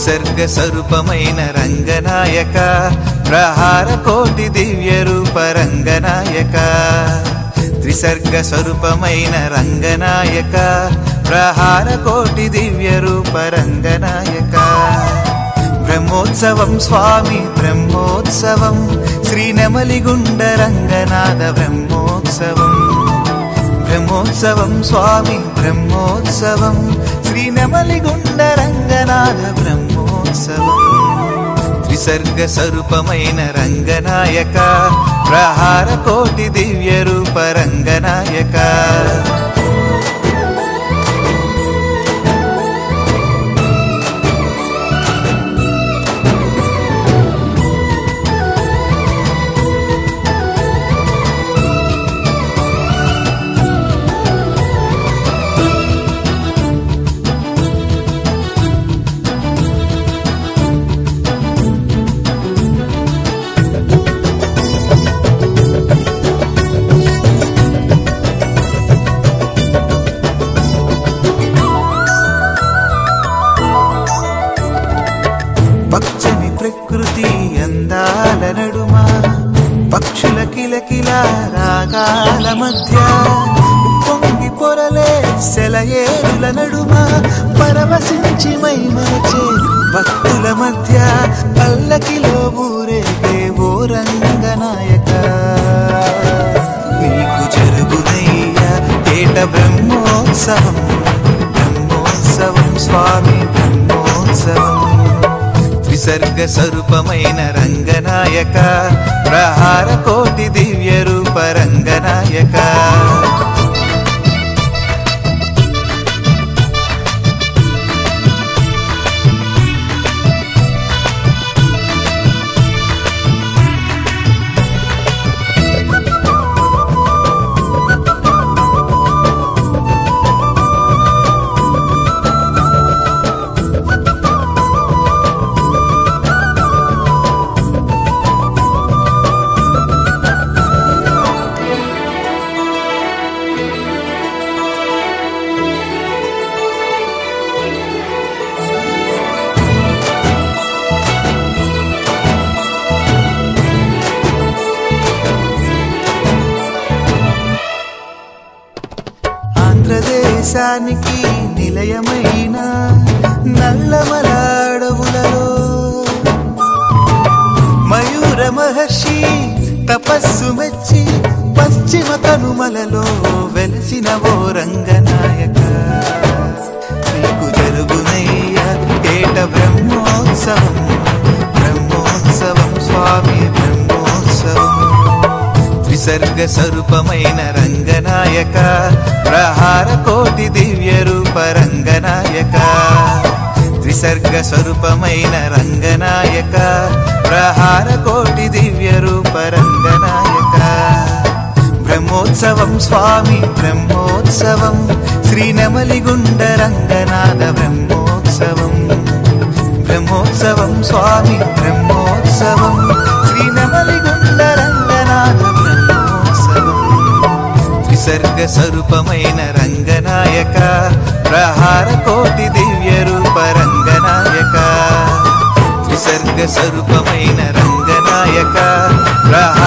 త్రిసర్గ స్వరూపమైన రంగనాయక ప్రహార కోటి దివ్య రూప రంగనాయక త్రిసర్గ స్వరూపమైన రంగనాయక ప్రహార కోటి దివ్య రూప రంగనాయక బ్రహ్మోత్సవం స్వామి బ్రహ్మోత్సవం శ్రీనమలిగుండ రంగనాథ బ్రహ్మోత్సవం బ్రహ్మోత్సవం స్వామి బ్రహ్మోత్సవం శ్రీనమలిగుండ రంగనాథ బ్రహ్మోత్సవం త్రిసర్గ స్వరూపమైన రంగనాయక ప్రహార కోటి దివ్య రూప రంగనాయక పచ్చని ప్రకృతి అందాల నడుమ పక్షుల కిలకిల రాగాల మధ్య పొంగి పొరలే సెలయేరుల నడుమ పరవశించి మైమరచే భక్తుల మధ్య పల్లకిలో ఊరేగే ఓ రంగనాయక నీకు జరుగునయ్యా ఏట బ్రహ్మోత్సవం బ్రహ్మోత్సవం స్వామి బ్రహ్మోత్సవం త్రిసర్గ స్వరూపమైన రంగనాయక ప్రహార కోటి దివ్య రూప రంగనాయక ఆంధ్రదేశానికి నిలయమైన నల్లమల అడవులలో మయూర మహర్షి తపస్సు మెచ్చి పశ్చిమ కనుమలలో వెలసిన ఓ రంగనాయక నీకు జరుగునయ్యా ఏట బ్రహ్మోత్సవం బ్రహ్మోత్సవం స్వామి బ్రహ్మోత్సవం త్రిసర్గ స్వరూపమైన రంగనాయక ప్రహార కోటి దివ్య రూప రంగనాయక త్రిసర్గ స్వరూపమైన రంగనాయక ప్రహార కోటి దివ్య రూప రంగనాయక బ్రహ్మోత్సవం స్వామి బ్రహ్మోత్సవం శ్రీనమలిగుండ రంగనాథ బ్రహ్మోత్సవం బ్రహ్మోత్సవం స్వామి బ్రహ్మోత్సవం శ్రీనమలిగుండ రంగనాథ బ్రహ్మోత్సవం విసర్గ స్వరూపమైన రంగనాయక ప్రహార కోటి దివ్య రూప రంగనాయక విసర్గ స్వరూపమైన రంగనాయక ప్రహార